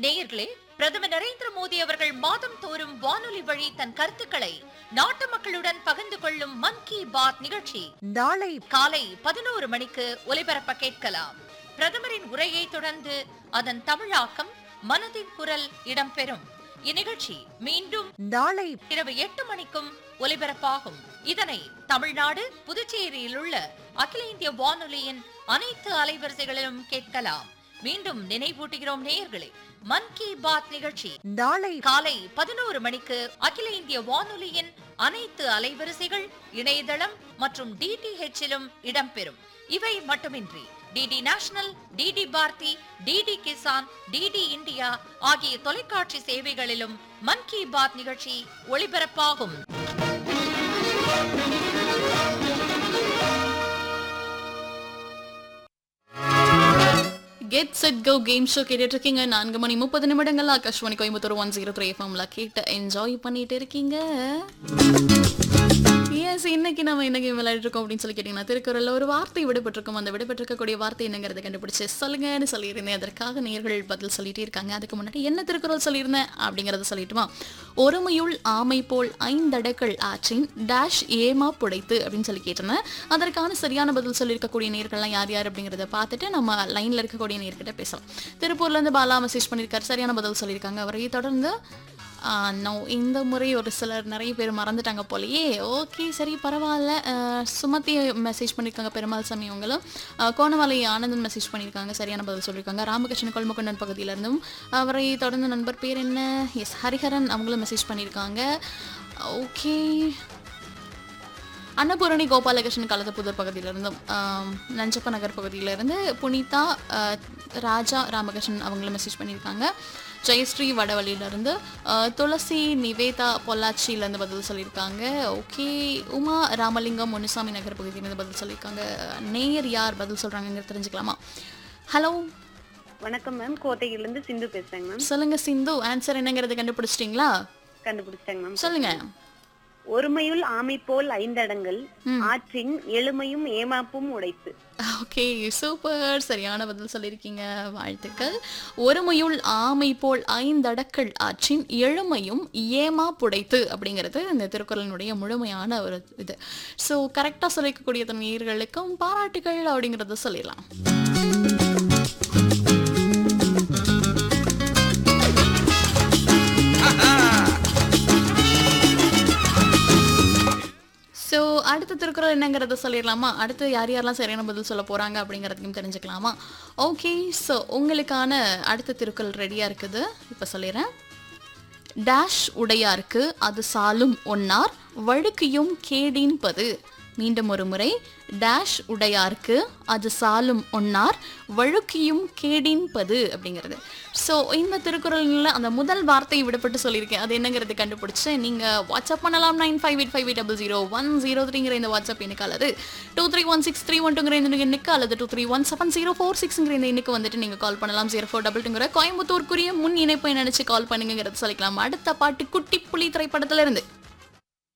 நேயர்களே பிரதமர் நரேந்திர மோடி அவர்கள் மாதம் தோறும் வானொலி வழி தன் கருத்துக்களை நாட்டு மக்களுடன் பகிர்ந்து கொள்ளும் மன் கி பாத் நிகழ்ச்சி நாளை காலை பதினோரு மணிக்கு ஒலிபரப்ப கேட்கலாம் பிரதமரின் உரையை தொடர்ந்து அதன் தமிழாக்கம் மனதின் குரல் இடம்பெறும் இந்நிகழ்ச்சி மீண்டும் நாளை இரவு எட்டு மணிக்கும் ஒலிபரப்பாகும் இதனை தமிழ்நாடு புதுச்சேரியில் உள்ள அகில இந்திய வானொலியின் அனைத்து அலைவரிசைகளிலும் கேட்கலாம் மீண்டும் நினைவூட்டுகிறோம் நேயர்களே மன் கி பாத் நிகழ்ச்சி நாளை காலை பதினோரு மணிக்கு அகில இந்திய வானொலியின் அனைத்து அலைவரிசைகள் இணையதளம் மற்றும் டிடிஹெச்சிலும் இடம்பெறும் இவை மட்டுமின்றி DD national DD Bharati DD Kisan DD India ஆகிய தொலைக்காட்சி சேவைகளிலும் மன் கி பாத் நிகழ்ச்சி ஒளிபரப்பாகும் get set go game show கேட்டுட்டு இருக்கீங்க நான்கு மணி முப்பது நிமிடங்கள் Akashvani Coimbatore one zero three எஃப்எம்ல கேட்டு என்ஜாய் பண்ணிட்டு இருக்கீங்க எஸ் இன்னைக்கு நம்ம என்ன கேம் விளையாடிட்டு இருக்கோம் அப்படின்னு சொல்லி கேட்டீங்கன்னா திருக்குறள்ல ஒரு வார்த்தை விடுபட்டிருக்கும் அந்த விடுபட்டிருக்கக்கூடிய வார்த்தை என்னங்கிறத கண்டுபிடிச்சு சொல்லுங்கன்னு சொல்லியிருந்தேன் அதற்காக நேர்கள் பதில் சொல்லிட்டே இருக்காங்க அதுக்கு முன்னாடி என்ன திருக்குறள் சொல்லியிருந்தேன் அப்படிங்கறத சொல்லிட்டுமா ஒருமையுள் ஆமை போல் ஐந்தடக்கள் ஆற்றின் டேஷ் ஏமா புடைத்து அப்படின்னு சொல்லி கேட்டிருந்தேன் அதற்கான சரியான பதில் சொல்லியிருக்கக்கூடிய நேர்கள்லாம் யார் யார் அப்படிங்கிறத பார்த்துட்டு நம்ம லைன்ல இருக்கக்கூடிய நேர்கிட்ட பேசலாம் திருப்பூர்ல இருந்து பாலா மெசேஜ் பண்ணியிருக்காரு சரியான பதில் சொல்லியிருக்காங்க அவரை தொடர்ந்து நோ இந்த முறை ஒரு சிலர் நிறைய பேர் மறந்துட்டாங்க போலயே ஓகே சரி பரவாயில்ல ஆஹ் சுமதி மெசேஜ் பண்ணியிருக்காங்க பெருமாள் சாமி அவங்களும் ஆஹ் கோணமலை ஆனந்தன் மெசேஜ் பண்ணியிருக்காங்க சரியான பதில் சொல்லியிருக்காங்க ராமகிருஷ்ணன் கொல்முகண்டன் பகுதியிலேருந்தும் அவரை தொடர்ந்து நண்பர் பேர் என்ன எஸ் ஹரிஹரன் அவங்களும் மெசேஜ் பண்ணியிருக்காங்க ஓகே அன்னபூரணி கோபாலகிருஷ்ணன் கலதப்புதூர் பகுதியிலிருந்தும் ஆம், நஞ்சப்ப நகர் பகுதியிலிருந்து புனிதா ஆஹ், ராஜா ராமகிருஷ்ணன் அவங்களும் மெசேஜ் பண்ணியிருக்காங்க ஜெயஸ்ரீ வடவழியிலேருந்து துளசி நிவேதா பொள்ளாச்சியிலேருந்து பதில் சொல்லியிருக்காங்க ஓகே உமா ராமலிங்கம் முனுசாமி நகர் பகுதியிலேருந்து பதில் சொல்லியிருக்காங்க நேயர் யார் பதில் சொல்கிறாங்கன்னு தெரிஞ்சுக்கலாமா ஹலோ வணக்கம் மேம் கோட்டையிலிருந்து சிந்து பேசுறேங்க மேம் சொல்லுங்க சிந்து ஆன்சர் என்னங்கிறது கண்டுபிடிச்சிட்டிங்களா கண்டுபிடிச்சிட்டேங்க மேம் சொல்லுங்க ஒருமையுள் ஆமை போல் ஐந்தடங்கள் ஆற்றின் எளிமையும் ஏமாப்பும் உடைத்து ஓகே சூப்பர் சரியான பதில் சொல்லியிருக்கீங்க வாழ்த்துக்கள் ஒருமையுள் ஆமை போல் ஐந்தடக்கள் ஆற்றின் எழுமையும் ஏமா புடைத்து அப்படிங்கிறது இந்த திருக்குறளினுடைய முழுமையான ஒரு இது ஸோ கரெக்டாக சொல்லிக்கக்கூடிய நேயர்களுக்கும் பாராட்டுகள் அப்படிங்கிறத சொல்லிடலாம் ஸோ அடுத்த திருக்குறள் என்னங்கிறத சொல்லிடலாமா அடுத்து யார் யாரெல்லாம் சரியான பதில் சொல்ல போகிறாங்க அப்படிங்கிறதையும் தெரிஞ்சுக்கலாமா ஓகே ஸோ உங்களுக்கான அடுத்த திருக்குறள் ரெடியாக இருக்குது இப்போ சொல்லிடுறேன் டேஷ் உடையாருக்கு அது சாலும் ஒன்னார் வழுக்கியும் கேடின்பது மீண்டும் ஒரு முறை டேஷ் உடையாருக்கு அது சாலும் ஒன்னார் வழுக்கியும் கேடின்பது அப்படிங்கிறது ஸோ இந்த திருக்குறளில் அந்த முதல் வார்த்தையை விடப்பட்டு சொல்லியிருக்கேன் அது என்னங்கிறது கண்டுபிடிச்சு நீங்கள் வாட்ஸ்அப் பண்ணலாம் nine five eight five eight double zero one zero த்ரீங்கிற இந்த வாட்ஸ்அப் எண்ணுக்கு அல்லது two three one six three one டூங்கிற இந்த எண்ணுக்கு அல்லது two three one seven zero four சிக்ஸ்ங்கிற இந்த எண்ணுக்கு வந்துட்டு நீங்கள் கால் பண்ணலாம் ஜீரோ ஃபோர் டபுள் டூங்கிற கோயம்புத்தூருக்குரிய முன் இணைப்பை நினச்சி கால் பண்ணுங்கிறது சொல்லிக்கலாம் அடுத்த பாட்டு குட்டி புலி திரைப்படத்துல இருந்து